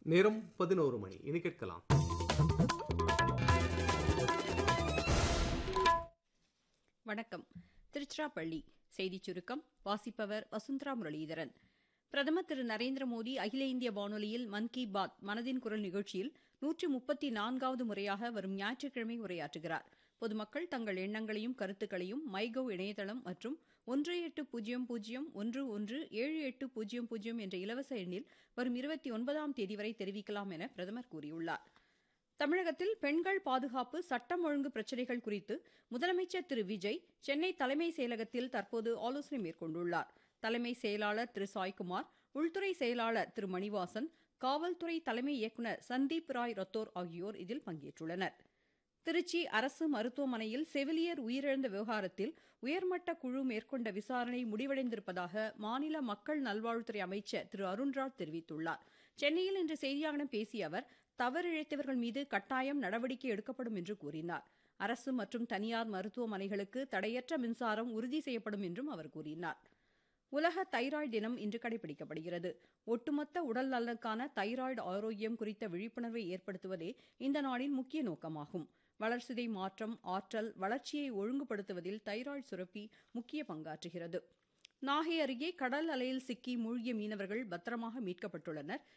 நேரம் பதினோரு மணி இனி கேட்கலாம் வணக்கம் திருச்சிராப்பள்ளி செய்திச் சுருக்கம் வாசிப்பவர் வசுந்தரா முரளிதரன் பிரதமர் திரு நரேந்திர மோடி அகில இந்திய வானொலியில் மன் கி பாத் மனதின் குரல் நிகழ்ச்சியில் நூற்றி முப்பத்தி நான்காவது முறையாக வரும் ஞாயிற்றுக்கிழமை உரையாற்றுகிறார் பொதுமக்கள் தங்கள் எண்ணங்களையும் கருத்துக்களையும் மைகவ் இணையதளம் மற்றும் ஒன்று எட்டு பூஜ்ஜியம் பூஜ்ஜியம் ஒன்று ஒன்று ஏழு எட்டு பூஜ்ஜியம் பூஜ்ஜியம் என்ற இலவச எண்ணில் வரும் இருபத்தி ஒன்பதாம் தேதி வரை தெரிவிக்கலாம் என பிரதமர் கூறியுள்ளார் தமிழகத்தில் பெண்கள் பாதுகாப்பு சட்டம் ஒழுங்கு பிரச்சினைகள் குறித்து முதலமைச்சர் திரு விஜய் சென்னை தலைமை செயலகத்தில் தற்போது ஆலோசனை மேற்கொண்டுள்ளார் தலைமை செயலாளர் திரு சாய்குமார் உள்துறை செயலாளர் திரு மணிவாசன் காவல்துறை தலைமை இயக்குநர் சந்தீப் ராய் ரத்தோர் ஆகியோர் இதில் பங்கேற்றுள்ளனர் திருச்சி அரசு மருத்துவமனையில் செவிலியர் உயிரிழந்த விவகாரத்தில் உயர்மட்ட குழு மேற்கொண்ட விசாரணை முடிவடைந்திருப்பதாக மாநில மக்கள் நல்வாழ்வுத்துறை அமைச்சர் திரு அருண்ராஜ் தெரிவித்துள்ளார் சென்னையில் இன்று செய்தியாளர்களிடம் பேசிய அவர் தவறிழைத்தவர்கள் மீது கட்டாயம் நடவடிக்கை எடுக்கப்படும் என்று கூறினார் அரசு மற்றும் தனியார் மருத்துவமனைகளுக்கு தடையற்ற மின்சாரம் உறுதி செய்யப்படும் என்றும் அவர் கூறினார் உலக தைராய்டு தினம் இன்று கடைபிடிக்கப்படுகிறது ஒட்டுமொத்த உடல் நலனுக்கான தைராய்டு ஆரோக்கியம் குறித்த விழிப்புணர்வை ஏற்படுத்துவதே இந்த நாளின் முக்கிய நோக்கமாகும் வளர்சிதை மாற்றம் ஆற்றல் வளர்ச்சியை ஒழுங்குபடுத்துவதில் தைராய்டு சுரப்பி முக்கிய பங்காற்றுகிறது நாகை அருகே கடல் அலையில் சிக்கி மூழ்கிய மீனவர்கள் பத்திரமாக மீட்கப்பட்டுள்ளனர்